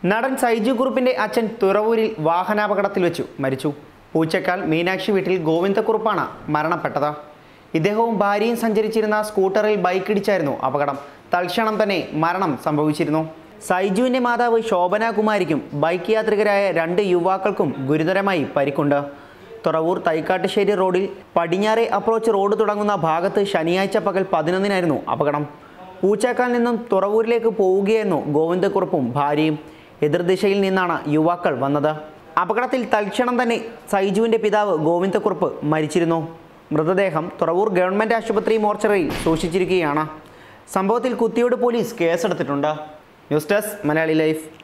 നടൻ സൈജു കുറുപ്പിന്റെ അച്ഛൻ തുറവൂരിൽ വാഹനാപകടത്തിൽ വെച്ചു മരിച്ചു പൂച്ചക്കാൽ മീനാക്ഷി വീട്ടിൽ ഗോവിന്ദക്കുറുപ്പാണ് മരണപ്പെട്ടത് ഇദ്ദേഹവും ഭാര്യയും സഞ്ചരിച്ചിരുന്ന സ്കൂട്ടറിൽ ബൈക്കിടിച്ചായിരുന്നു അപകടം തൽക്ഷണം തന്നെ മരണം സംഭവിച്ചിരുന്നു സൈജുവിന്റെ മാതാവ് ശോഭന കുമാരിക്കും ബൈക്ക് യാത്രികരായ രണ്ട് യുവാക്കൾക്കും ഗുരുതരമായി പരിക്കുണ്ട് തുറവൂർ തൈക്കാട്ടുശ്ശേരി റോഡിൽ പടിഞ്ഞാറെ അപ്രോച്ച് റോഡ് തുടങ്ങുന്ന ഭാഗത്ത് ശനിയാഴ്ച പകൽ പതിനൊന്നിനായിരുന്നു അപകടം പൂച്ചാക്കാൽ നിന്നും തുറവൂരിലേക്ക് പോവുകയായിരുന്നു ഗോവിന്ദക്കുറുപ്പും ഭാര്യയും എതിർദിശയിൽ നിന്നാണ് യുവാക്കൾ വന്നത് അപകടത്തിൽ തൽക്ഷണം തന്നെ സൈജുവിൻ്റെ പിതാവ് ഗോവിന്ദക്കുറുപ്പ് മരിച്ചിരുന്നു മൃതദേഹം തുറവൂർ ഗവൺമെൻറ് ആശുപത്രി മോർച്ചറിയിൽ സൂക്ഷിച്ചിരിക്കുകയാണ് സംഭവത്തിൽ കുത്തിയോട് പോലീസ് കേസെടുത്തിട്ടുണ്ട് ന്യൂസ് ഡെസ്ക് മലയാളി ലൈഫ്